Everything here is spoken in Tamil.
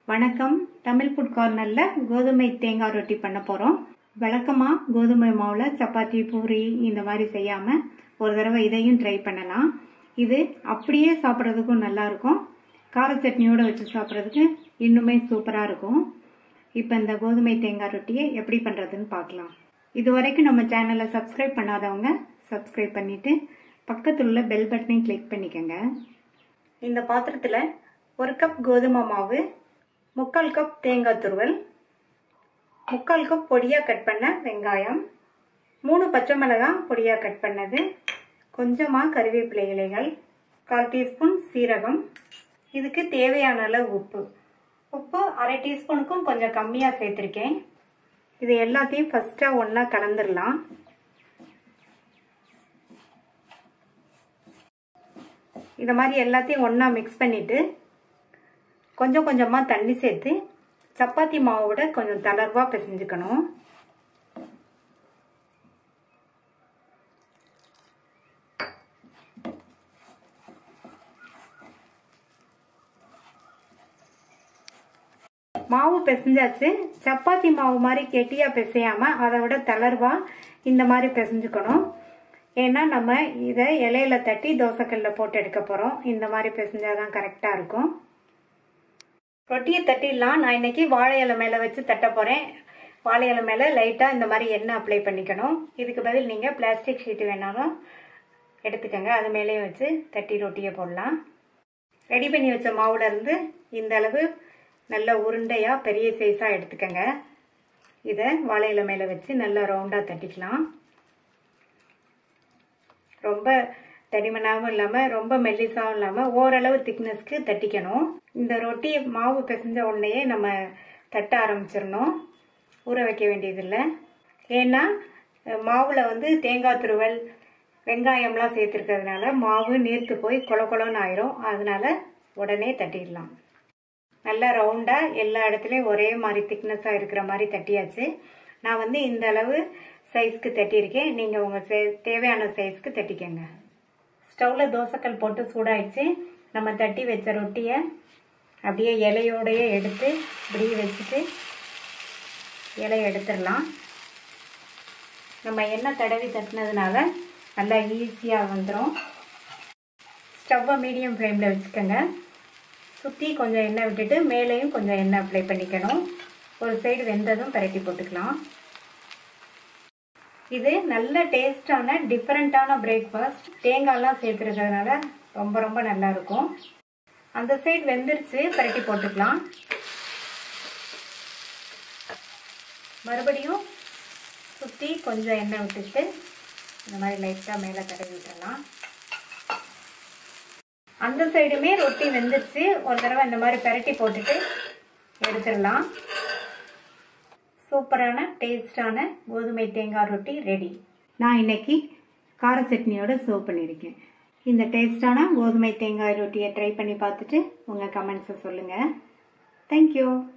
வணக்கம் தமிழ் ஃபுட் கார்னரில் கோதுமை தேங்காய் ரொட்டி பண்ண போகிறோம் வழக்கமாக கோதுமை மாவில் சப்பாத்தி பூரி இந்த மாதிரி செய்யாமல் ஒரு தடவை இதையும் ட்ரை பண்ணலாம் இது அப்படியே சாப்பிட்றதுக்கும் நல்லா இருக்கும் கார சட்னியோடு வச்சு சாப்பிட்றதுக்கு இன்னுமே சூப்பராக இருக்கும் இப்போ இந்த கோதுமை தேங்காய் ரொட்டியை எப்படி பண்ணுறதுன்னு பார்க்கலாம் இது வரைக்கும் நம்ம சேனலை சப்ஸ்கிரைப் பண்ணாதவங்க சப்ஸ்கிரைப் பண்ணிவிட்டு பக்கத்தில் உள்ள பெல் பட்டனையும் கிளிக் பண்ணிக்கோங்க இந்த பாத்திரத்தில் ஒரு கப் கோதுமை மாவு முக்கால் கப் தேங்காய் துருவல் முக்கால் கப் பொடியாக கட் பண்ண வெங்காயம் மூணு பச்சை மிளகாய் பொடியாக கட் பண்ணது கொஞ்சமாக கருவேப்பிலை இலைகள் கால் டீஸ்பூன் சீரகம் இதுக்கு தேவையான அளவு உப்பு உப்பு அரை டீஸ்பூனுக்கும் கொஞ்சம் கம்மியாக சேர்த்துருக்கேன் இது எல்லாத்தையும் ஃபஸ்ட்டாக ஒன்றா கலந்துடலாம் இதை மாதிரி எல்லாத்தையும் ஒன்றா மிக்ஸ் பண்ணிவிட்டு கொஞ்சம் கொஞ்சமாக தண்ணி சேர்த்து சப்பாத்தி மாவோட கொஞ்சம் தளர்வாக பிசைஞ்சுக்கணும் மாவு பிசைஞ்சாச்சு சப்பாத்தி மாவு மாதிரி கெட்டியாக பிசையாமல் அதை விட தளர்வாக இந்த மாதிரி பிசைஞ்சுக்கணும் ஏன்னா நம்ம இதை இலையில தட்டி தோசைக்கல்ல போட்டு எடுக்க போகிறோம் இந்த மாதிரி பிசைஞ்சாதான் கரெக்டாக இருக்கும் ரொட்டியை தட்டிடலாம் நான் இன்னைக்கு வாழை இலை மேலே வச்சு தட்ட போகிறேன் வாழை இலை மேலே லைட்டாக இந்த மாதிரி எண்ணெய் அப்ளை பண்ணிக்கணும் இதுக்கு பதில் நீங்கள் பிளாஸ்டிக் ஷீட்டு வேணாலும் எடுத்துக்கோங்க அது மேலே வச்சு தட்டி ரொட்டியை போடலாம் ரெடி பண்ணி வச்ச மாவுல இருந்து இந்த அளவு நல்ல உருண்டையாக பெரிய சைஸாக எடுத்துக்கோங்க இதை வாழை இலை மேலே வச்சு நல்லா ரவுண்டாக தட்டிக்கலாம் ரொம்ப தடிமனாகவும் இல்லாமல் ரொம்ப மெல்லிசாகவும் இல்லாமல் ஓரளவு திக்னஸ்க்கு தட்டிக்கணும் இந்த ரொட்டி மாவு பிசைஞ்ச உடனேயே நம்ம தட்ட ஆரம்பிச்சிடணும் ஊற வைக்க வேண்டியதில்லை ஏன்னா மாவில் வந்து தேங்காய் துருவல் வெங்காயம்லாம் சேர்த்துருக்கிறதுனால மாவு நீர்த்து போய் கொல கொலன்னு ஆயிரும் அதனால உடனே தட்டிடலாம் நல்லா ரவுண்டாக எல்லா இடத்துலையும் ஒரே மாதிரி திக்னஸாக இருக்கிற மாதிரி தட்டியாச்சு நான் வந்து இந்த அளவு சைஸ்க்கு தட்டியிருக்கேன் நீங்கள் உங்கள் தேவையான சைஸ்க்கு தட்டிக்கங்க ஸ்டவ்வில் தோசைக்கல் போட்டு சூடாயிடுச்சு நம்ம தட்டி வச்ச ரொட்டியை அப்படியே இலையோடையே எடுத்து இப்படியே வச்சுட்டு இலையை எடுத்துடலாம் நம்ம எண்ணெய் தடவி தட்டினதுனால நல்லா ஈஸியாக வந்துடும் ஸ்டவ்வை மீடியம் ஃப்ளேமில் வச்சுக்கோங்க சுற்றி கொஞ்சம் எண்ணெய் விட்டுட்டு மேலேயும் கொஞ்சம் எண்ணெய் அப்ளை பண்ணிக்கணும் ஒரு சைடு வெந்ததும் பரட்டி போட்டுக்கலாம் இது நல்ல டேஸ்டான டிஃப்ரெண்ட்டான பிரேக்ஃபாஸ்ட் தேங்காய்லாம் சேர்த்துருக்கிறதுனால ரொம்ப ரொம்ப நல்லா இருக்கும் அந்த சைடு வெந்துருச்சு பரட்டி போட்டுக்கலாம் மறுபடியும் சுற்றி கொஞ்சம் எண்ணெய் விட்டுட்டு இந்த மாதிரி லைட்டாக மேலே தடவி விட்டுடலாம் அந்த சைடுமே ரொட்டி வெந்துருச்சு ஒரு தடவை இந்த மாதிரி பரட்டி போட்டுட்டு எடுத்துடலாம் சூப்பரான டேஸ்டான கோதுமை தேங்காய் ரொட்டி ரெடி நான் இன்னைக்கு கார சட்னியோட சர்வ் பண்ணியிருக்கேன் இந்த டேஸ்டான கோதுமை தேங்காய் ரொட்டியை ட்ரை பண்ணி பார்த்துட்டு உங்கள் கமெண்ட்ஸை சொல்லுங்கள் தேங்க்யூ